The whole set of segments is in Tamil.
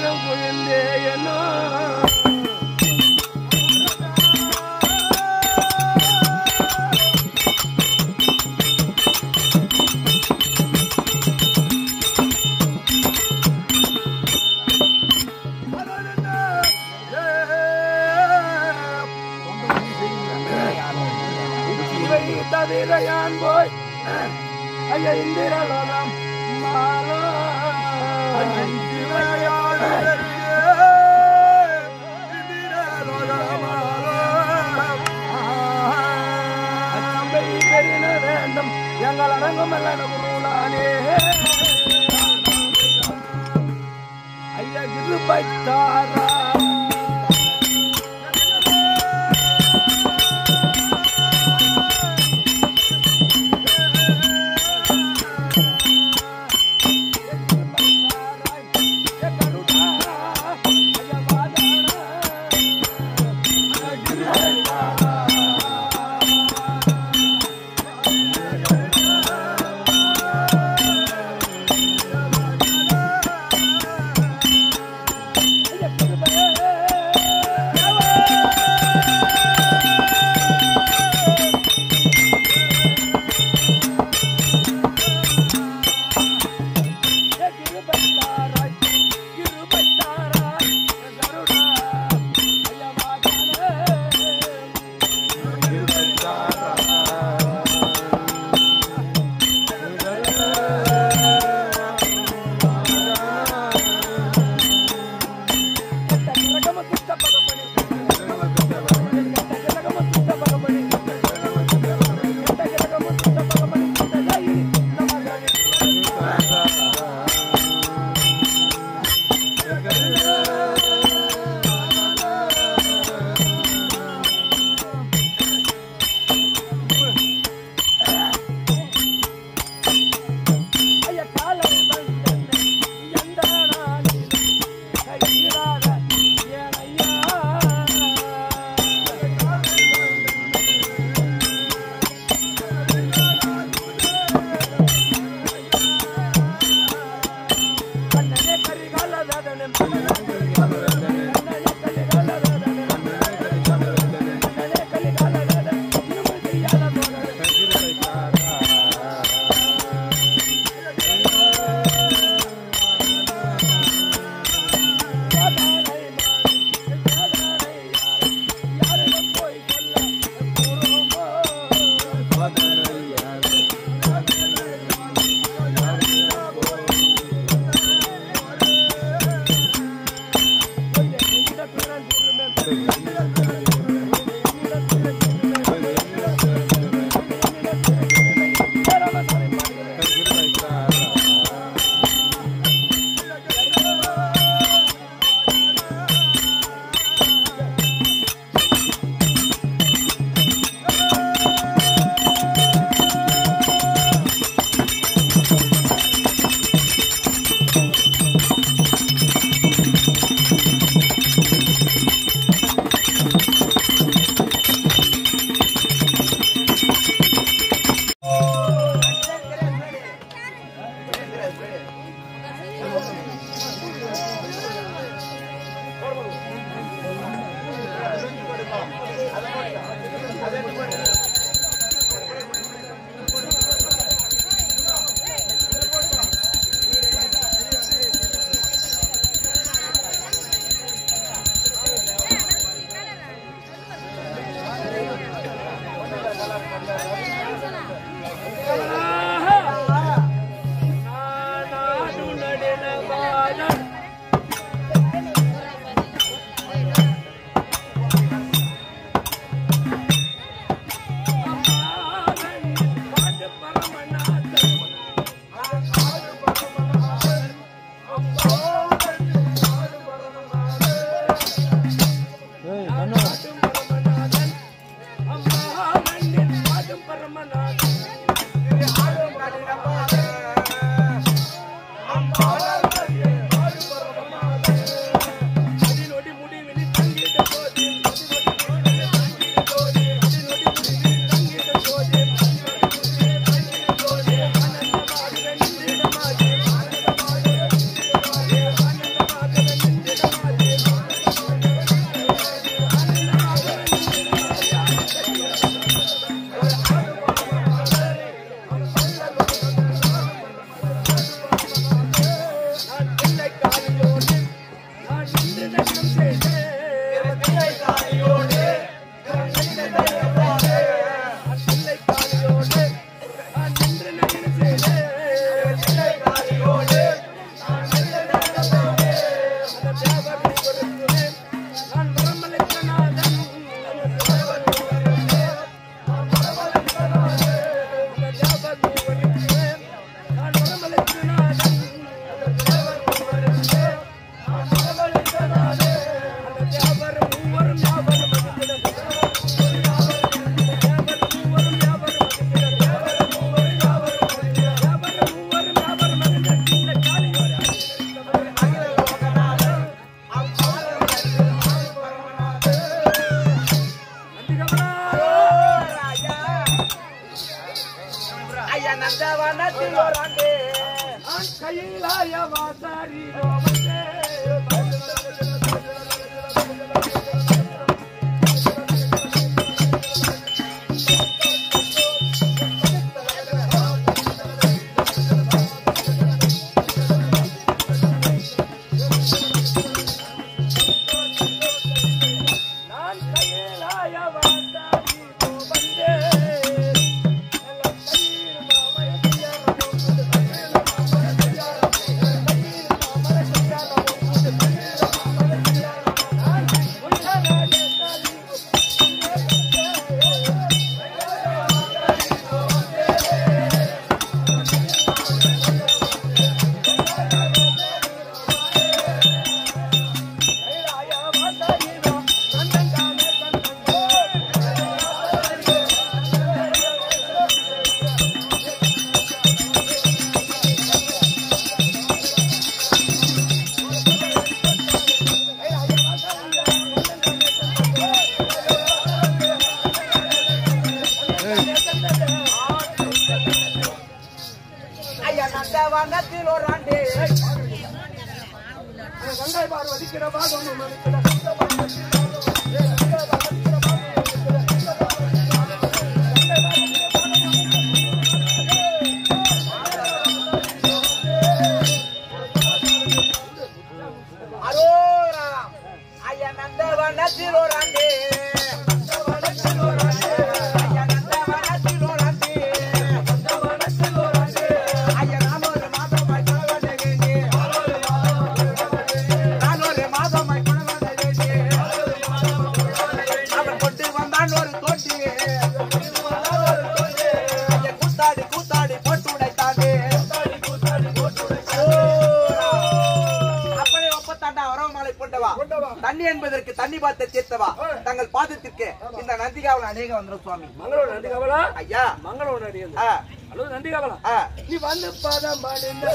மனம் குழந்தேயனோ இவை தவிர யான் போய் ஐயா இந்திரலோகம் மாலோ அச்சம்பை பெறின வேண்டும் எங்கள் அடங்கும் அல்லே ஐயா கிருபை தாரா ஐயா கங்கை பார்வதிக்கிற பாகம் இருக்கிற கங்கை பார்வதிக்கிற பாகம் ஏ கங்கை பார்வதிக்கிற பாகம் இருக்கிற கங்கை பார்வதிக்கிற பாகம் கங்கை பார்வதிக்கிற அரோராம் ஐயா நந்தவனத்திலோராண்டே ஐயா நந்தவனத்திலோராண்டே ஐயா நானொரு மாதமாய் குணவனகேண்டே நானொரு மாதமாய் குணவனகேண்டே அவன் கொண்டு வந்தான் ஒரு தோட்டி ஐயா கூத்தாடி கூத்தாடி போட்டு உடைத்தாண்டே அப்பளே ஒப்பத்தாண்டா வரவமாலை கொண்டவா தண்ணி என்பதற்கு தண்ணி பார்த்து தீர்த்தவா தங்கள் பாதத்திற்கு இந்த நந்திகாவல் அநேகம் வந்துடும் சுவாமி மங்களோட நன்றி கவலா ஐயா மங்களோட நன்றி ஆ, ஹலோ நன்றி கவலா ஆ. நீ வந்து பதம் பணிந்த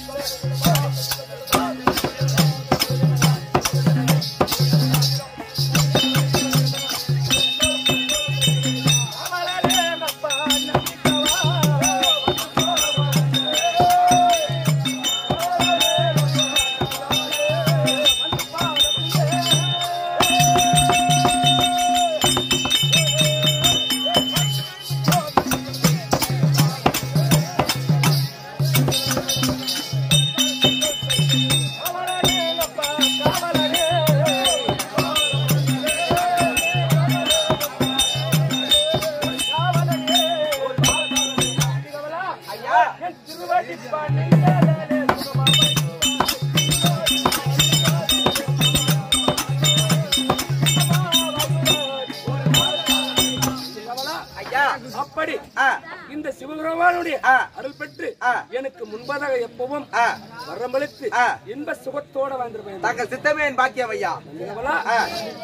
ஐயா ஐயா அப்படி ஆ, இந்த சிவபெருமானுடைய ஆ. அருள் பெற்று ஆ. எனக்கு முன்பதாக எப்பவும் ஆ, வரமளித்து ஆ. இன்ப சுகத்தோட வந்திருப்பேன் தங்கள் சித்தமே என் பாக்கியம் ஐயா ஆ,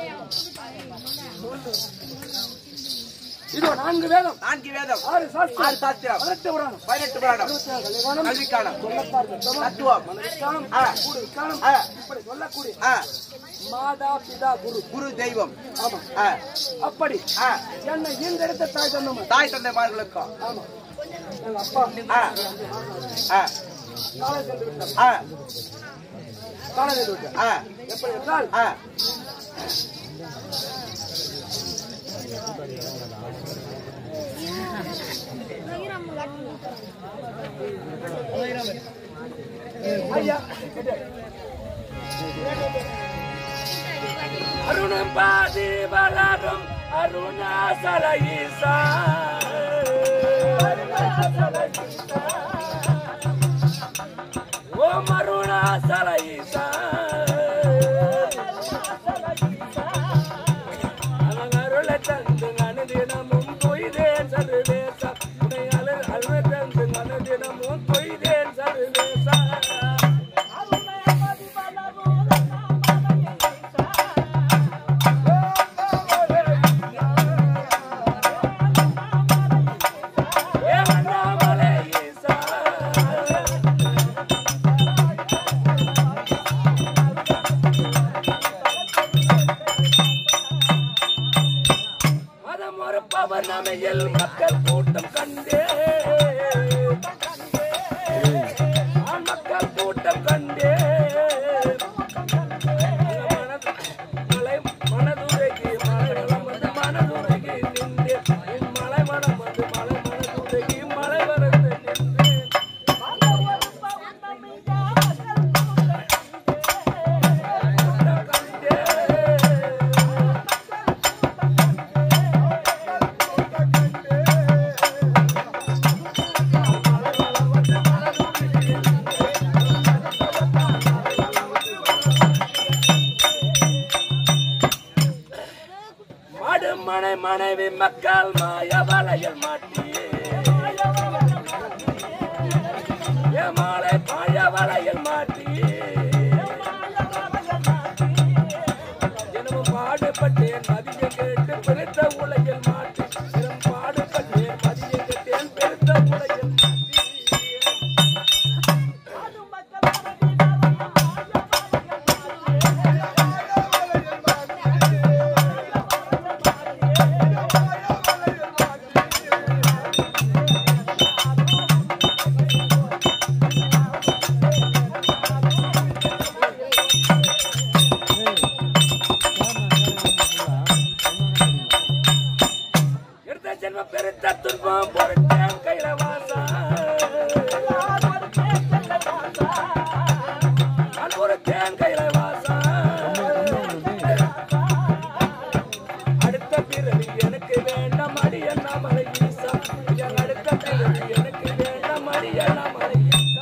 இதோ நான்கு வேதம் நான்கு வேதம் ஆறு சாஸ்திரம் ஆறு சாஸ்திரம் பதினெட்டு புராணம் பதினெட்டு புராணம் கல்யாணம் கல்விக்கானம் சொல்லத்தார் தத்துவம் தத்துவம் மனவிக்கானம் ஆ. கூடு விக்கானம் ஆ. இப்படி சொல்லக்கூடிய ஆ, மாதா பிதா குரு குரு தெய்வம் ஆமா ஆ, அப்படி ஆ, என்னை ஈந்தெடுத்த தாய் தந்தம் தாய் தந்தைமார்களுக்கும் ஆமா எங்க அப்பா ஆ, ஆ, காலை சென்று விட்டார் ஆ, காலை சென்று விட்டார் ஆ, எப்படி என்றால் ஆ. ஐயா அருணம் பாதி வளரும் அருணாசல ஈசா ஓம் அருணாசல ஈசா அவன் அருளை தந்து அனுதினமும் கொய்தேன் சர்வேசா உன்னை அருள் அருளை தந்து அனுதினமும் கொய்தேன் சர்வேசா ஏவண்ணாமலை ஈசா மதம் ஒரு பவனமையில் மக்கள் கூட்டம் கண்டே ஆண் மக்கள் கூட்டம் கண்டே மனது- மலை மனதுருகி மலைவளம் வந்து மனதுருகி நின்று என் மலை மனம் வந்து மலை மனதுருகி மலை வரந்து நின்று கூட்டம் கண்டே மடுமனை மனைவி மக்கள் மாய வலையில் மாட்டி ஏமாலை மாய வலையில் மாட்டி தினமும் பாடுபட்டேன் மதியம் கேட்டு பெருத்த உலகில் மாட்டி தினம் பாடுபட்டேன் மதியம் கேட்டேன் பெருத்த உலகில் மாட்டி தேன் கையில வாசம் அடுத்த பிறவி எனக்கு வேண்டாம் அடி என்ன மலை ஈசா என் அடுத்த பிறவி எனக்கு வேண்டாம் அடி என்ன மலை ஈசா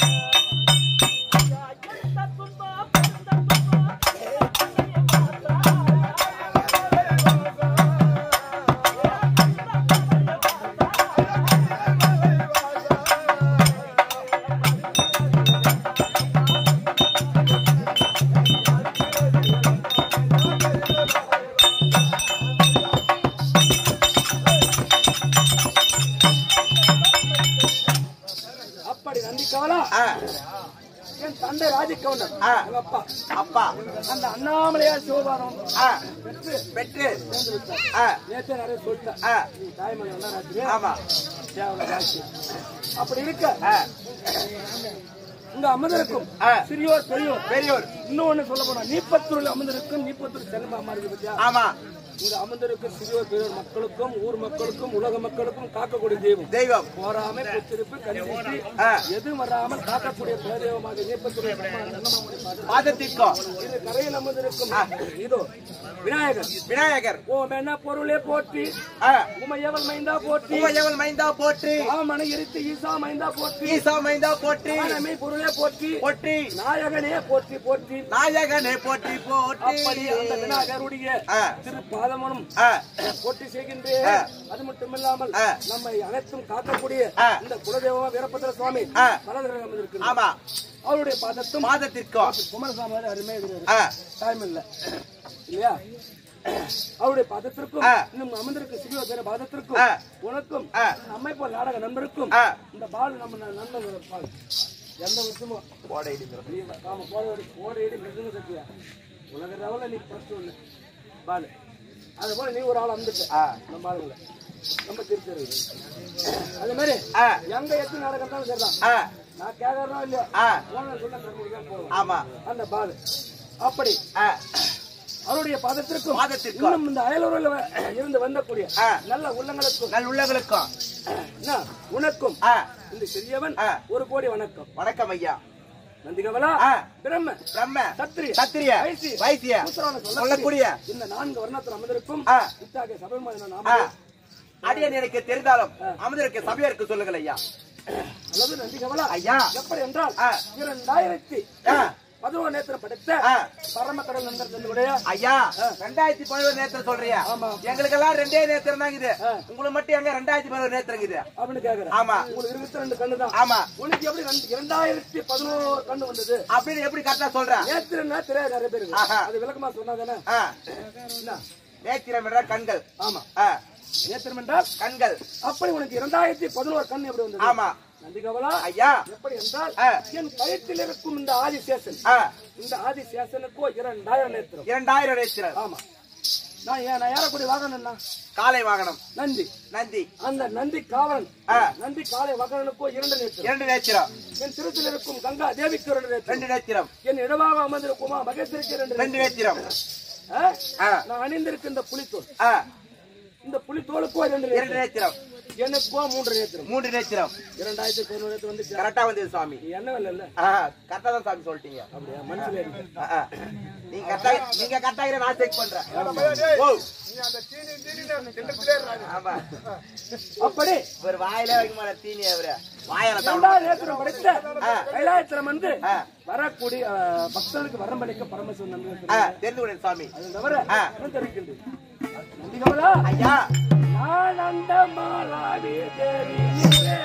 அப்படி நந்தி கவலா ஆ, என் தந்தை ராஜகவுண்டர் ஆ. எங்க அப்பா அப்பா அந்த அண்ணாமலையார் சிவபாரம் ஆ, பெற்று பெற்று சேர்ந்து விட்டார் ஆ, நேற்று நிறைய சொல்லிட்டேன் ஆ, நீ தாய்மொழி என்ன ராஜ்யம் ஆமா தேவல ராஜ்யம் அப்படி இருக்க ஆ, இங்க அமர்ந்திருக்கும் ஆ. சிறியோர் பெரியோர் பெரியோர் இன்னொன்னு சொல்ல போனா நீப்பத்தூர்ல அமர்ந்திருக்கும் நீப்பத்தூர் செல்லமா அம்மா இருக்கு பத்தியா ஆமா இங்க அமர்ந்திருக்கும் சிறியோர் பெரியோர் மக்களுக்கும் ஊர் மக்களுக்கும் உலக மக்களுக்கும் காக்கக்கூடிய தெய்வம் தெய்வம் போராமை புத்திருப்பு கல்வி ஆ, எது வராமல் காக்கக்கூடிய குலதெய்வமாக நீப்பத்தூர் பாதத்திற்கும் இது கரையில் அமர்ந்திருக்கும் இதோ விநாயகர் விநாயகர் ஓம் என்ன பொருளே போற்றி ஆ, உமையவள் மைந்தா போற்றி உமையவள் மைந்தா போற்றி ஆமனை எரித்து ஈசா மைந்தா போற்றி ஈசா மைந்தா போற்றி ஆனமை பொருளே போற்றி போற்றி நாயகனே போற்றி போற்றி நாயகனே போற்றி அப்படி போற்றி அந்த விநாயகருடைய ஆ, திருப்பாதமனும் ஆ, போற்றி செய்கின்றேன் ஆ. அது மட்டுமில்லாமல் ஆ. நம்மை அனைத்தும் காக்கக்கூடிய ஆ. இந்த குலதெய்வமா வீரபத்திர சுவாமி ஆ. பலதரம் இருக்கிறார் ஆமா அவருடைய பாதத்தும் பாதத்திற்கும் குமாரசாமி அருமையாக இருக்கிறார் ஆ, டைம் இல்ல இல்லையா அவருடைய பாதத்திற்கும் ஆ. இன்னும் அமர்ந்திருக்கும் சிறிய பேர பாதத்திற்கும் ஆ. உனக்கும் ஆ. நம்மை போல் நாடக நண்பருக்கும் ஆ. இந்த பால் நம்ம ந- நண்பன் பால் எந்த வருஷமும் போட இடிக்கிறோம். நீ ஆமா போட ஒரு போட ஏடி மிருதுங்க சத்தியா உலக லெவலில் நீ ஃபர்ஸ்ட் ஒன்று பால் அது போல நீ ஒரு ஆள் வந்துட்ட ஆ. நம்ம ஆளுங்கள நம்ம திருச்சி அதே மாதிரி ஆ, எங்க எத்தனை நாடகம் இருந்தாலும் சரிதான் ஆ, நான் கேட்கறோம் இல்லையோ ஆ, போன சொல்ல கருமுடி தான் போவோம் ஆமா அந்த பால் அப்படி ஆ, அவருடைய பாதத்திற்கும் பாதத்திற்கும். இன்னும் இந்த அயலூரில் இருந்து வந்தக்கூடிய ஆ. நல்ல உள்ளங்களுக்கும் நல் உள்ளங்களுக்கும் என்ன, உனக்கும் ஆ, இந்த சிறியவன் ஆ. ஒரு கோடி வணக்கம் வணக்கம் ஐயா நந்திகவலா ஆ. பிரம்ம பிரம்ம சத்திரிய சத்திரிய வைசிய, வைசிய சூத்திரனை சொல்லக்கூடிய இந்த நான்கு வர்ணத்தில் அமர்ந்திருக்கும் ஆ. இத்தாகிய சபைமான ஆ, நாம அடியன் எனக்கு தெரிந்தாலும் அமுதருக்கு சபையருக்கு சொல்லுங்கள் ஐயா அல்லது நந்திகவலா ஐயா எப்படி என்றால் ஆ. இரண்டாயிரத்தி ஆ, பதினோரு நேரத்தில் படைத்த ஆ. பரமக்கடல் நந்தர்களுடைய ஐயா ரெண்டாயிரத்தி பதினோரு நேரத்தில் சொல்றியா ஆமா. எங்களுக்கெல்லாம் ரெண்டே நேத்திரம் தான் இது ஆ. உங்களுக்கு மட்டும் எங்க ரெண்டாயிரத்தி பதினோரு நேத்திரம் இருக்குது அப்படின்னு கேக்குறேன் ஆமா உங்களுக்கு இருபத்தி ரெண்டு கண்ணு தான் ஆமா உனக்கு எப்படி ரெண்டு- இரண்டாயிரத்தி பதினோரு கண்ணு வந்தது அப்படின்னு எப்படி கரெக்டா சொல்ற நேத்திரன்னா தெரியாது நிறைய பேருக்கு ஆஹா. அது விளக்கமா சொன்னாதானே ஆ, என்ன நேத்திரம் என்ற கண்கள் ஆமா ஆ, நேத்திரம் என்றால் கண்கள் அப்படி உனக்கு இரண்டாயிரத்தி பதினோரு கண் எப்படி வந்தது ஆமா நந்திகவலா ஐயா எப்படி என்றால் ஆ. என் கயத்தில் இருக்கும் இந்த ஆதிசேஷன் ஆ, இந்த ஆதிசேஷனுக்கோ இரண்டாயிரம் நேத்திரம் இரண்டாயிரம் நேத்திரம் ஆமா நான் ஏன் நான் ஏறக்கூடிய வாகனம்னா காலை வாகனம் நந்தி நந்தி அந்த நந்தி காவலன் ஆ. நந்தி காலை வாகனனுக்கோ இரண்டு நேத்திரம் இரண்டு நேத்திரம் என் திருத்தில் இருக்கும் கங்கா தேவிக்கு இரண்டு நேத்திரம் ரெண்டு நேத்திரம் என் இடமாக அமர்ந்திருக்குமா மகேஸ்வரிக்கு இரண்டு ரெண்டு நேத்திரம் நேத்திரம் ஆ? ஆ, நான் அணிந்திருக்கின்ற புலித்தோல் ஆ, இந்த புலித்தோலுக்கோ இரண்டு இரண்டு நேத்திரம் நேத்திரம் எனக்கோ மூன்று நேத்திரம் மூன்று நேத்திரம் இரண்டாயிரத்தி பதினோரு நேத்திரம் வந்து கரெக்டா வந்தது சுவாமி நீ என்ன வேலை இல்ல ஆ, கரெக்டா தான் சாமி சொல்லிட்டீங்க அப்படியா மனசுல இருக்கு ஆ, ஆ. நீங்க கரெக்டா நீங்க கரெக்டா இரு, நான் செக் பண்றேன் ஓ ஆமா அப்படி ஒரு வாயில வைக்க மாட்டேன் தீனி அவரு வாயால சாப்பிட இரண்டாவது நேத்திரம் படைத்த கைலாயத்திரம் வந்து ஆ. வரக்கூடிய ஆ, பக்தர்களுக்கு வரம் படைக்க பரமசிவன் நம்பி ஆ, தெரிந்து கொண்டேன் சாமி அது தவிர ஆ. தெரிவிக்கின்றது நந்திகமலா ஐயா நான் அந்த மாலாவி தேவியிலே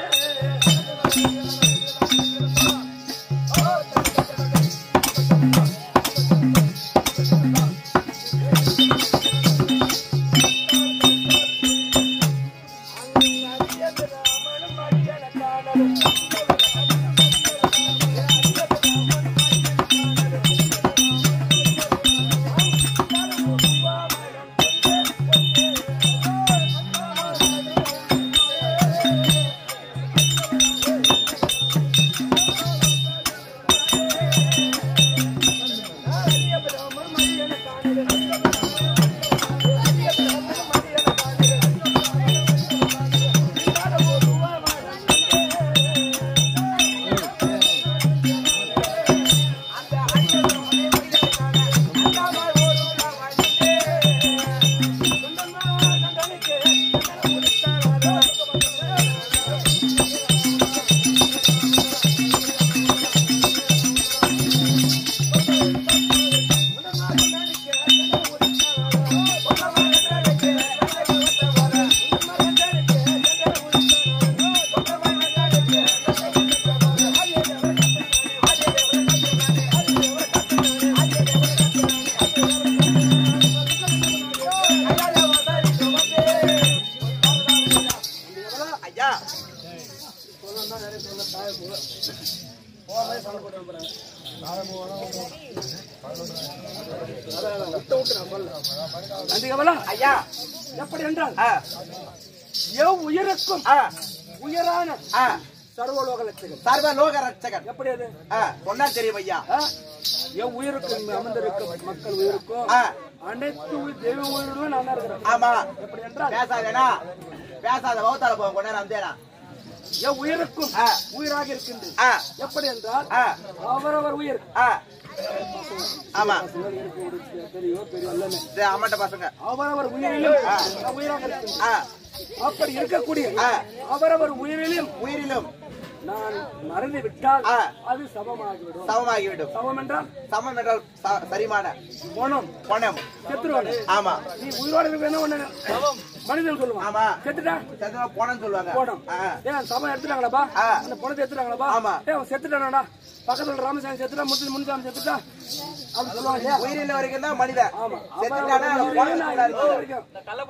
விட்டு விட்டு நான் சொல்ல நந்திகவலா ஐயா எப்படி என்றால் ஆ, எவ் உயிருக்கும் ஆ, உயரான ஆ. சர்வலோக லட்சகம் சர்வ லோக ரட்சகன் எப்படி அது ஆ, சொன்னா தெரியும் ஐயா ஆ? எவ் உயிருக்கும் இங்கு அமர்ந்திருக்கும் மக்கள் உயிருக்கும் ஆ, அனைத்து உயிர் தெய்வ உயிருடன் நான் இருக்கிறேன் ஆமா எப்படி என்றால் பேசாதேனா பேசாத பௌத்தால போக கொஞ்ச நேரம் வந்தேனா எவ் உயிருக்கும் ஆ. உயிராக இருக்கின்றது ஆ, எப்படி என்றால் ஆ, அவரவர் உயிர் ஆ. ஆமா பசங்கள் இருக்கு, ஒரு பெரியோ பெரிய எல்லாமே இது அம்மாட்ட பசங்க அவரவர் உயிரிலும் நான் உயிராக இருக்கின்றேன் ஆ, அப்படி இருக்கக்கூடிய ஆ. அவரவர் உயிரிலும் உயிரிலும் நான் மறந்து விட்டால் ஆ. அது சமமாகிவிடும் சமமாகிவிடும் சமம் என்றால் சமம் என்றால் ச- சரிமான போனோம் பணம் செத்துருவாங்க ஆமா நீ உயிரோட இருக்க ஒண்ணு மனிதன் சொல்லுவான் ஆமா செத்துட்டா சதுரமா பணம் சொல்லுவாங்க போனோம் ஆ, ஏன் சமம் எடுத்துட்டாங்களாப்பா ஆ. அந்த பணத்தை எடுத்துட்டாங்களாப்பா ஆமா. ஏன் அவன் செத்துட்டானடா பக்கத்துல ராமசாமி செத்துட்டா முத்து முன்சாமி செத்துட்டா அப்படி சொல்லுவாங்க இல்லையா உயிரில வரைக்கும் தான் மனிதன் ஆமா செத்துட்டானா அவரவர் அவன் பணம் உயிரிலும் நான் சொல்றாரு. இருக்கிற வரைக்கும்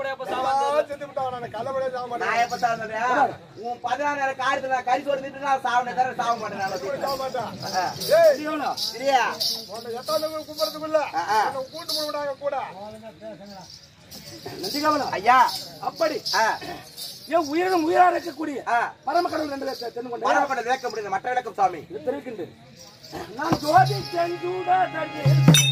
நான் எப்ப சாவறேன்? உன் பதினாறு காரியத்துல நான் கறி சோறு திட்டு நான் சாவனே தவிர சாவ மாட்டேன் நான் வச்சுக்கிறேன். ஆ, தெரியுங்களா? சரியா? ஆ, ஆ. நந்திகாவலா ஐயா அப்படி ஆ, என் உயிரினும் உயிரா இருக்கக்கூடிய ஆ. பரமக்கடவுள் என்று தெரிந்து கொண்டேன் மரணப்பட்ட விளக்க முடியும் மற்ற விளக்கம் சாமி இது தெரிவிக்கின்றேன் நான் ஜோதி செஞ்சூடா தடி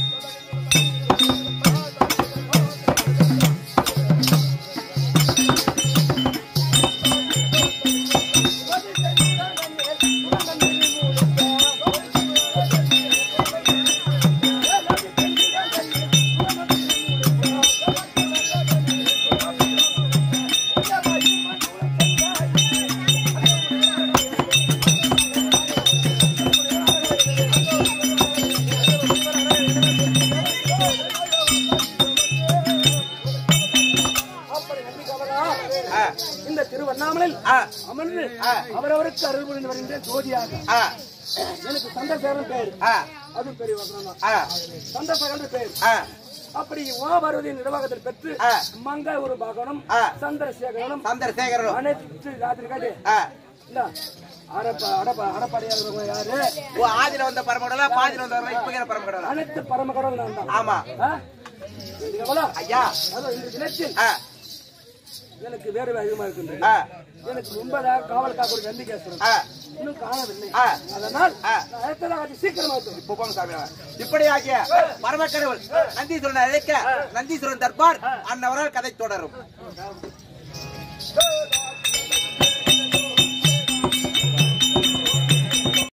அப்படி நந்திகாவலா ஆ, இந்த திருவண்ணாமலையில் ஆ, அமர்ந்து ஆ. அவரவருக்கு அருள் புரிந்து வருகின்ற ஜோதியாக ஆ, எனக்கு சந்திரசேகரன் பெயர் ஆ, அது பெரிய வசனம் தான் ஆ, சந்திரசேகரன் பெயர் ஆ, அப்படி உமாபாரதியின் நிர்வாகத்தில் பெற்று ஆ. மங்க ஒரு பாகனும் ஆ. சந்திரசேகரனும் சந்திரசேகரனும் அனைத்து ராத்திரி காட்டு ஆ, இல்ல அரப்ப அடப்ப அடப்படையா இருக்கிறவங்க யாரு ஓ, ஆதியில வந்த பரமகடலா பாதியில வந்த இப்ப பரமகடலா அனைத்து பரமகடவுள் நான் தான் ஆமா ஆ? நந்திகாவலா, ஐயா அதோ இந்த தினத்தில் ஆ, எனக்கு வேறு அதிகமா இருக்கின்றது ஆ, எனக்கு முன்பதாக காவல் காக்கூட நந்திகேஸ்வரன் ஆ, இன்னும் காணவில்லை ஆ. அதனால் ஆ. நான் அடுத்ததாக அது சீக்கிரமா இருக்கும் இப்ப போங்க சாமி இப்படியாகிய பரமக்கடவுள் நந்தீஸ்வரன் அழைக்க நந்தீஸ்வரன் தர்பார் அன்னவரால் கதை தொடரும் ஆ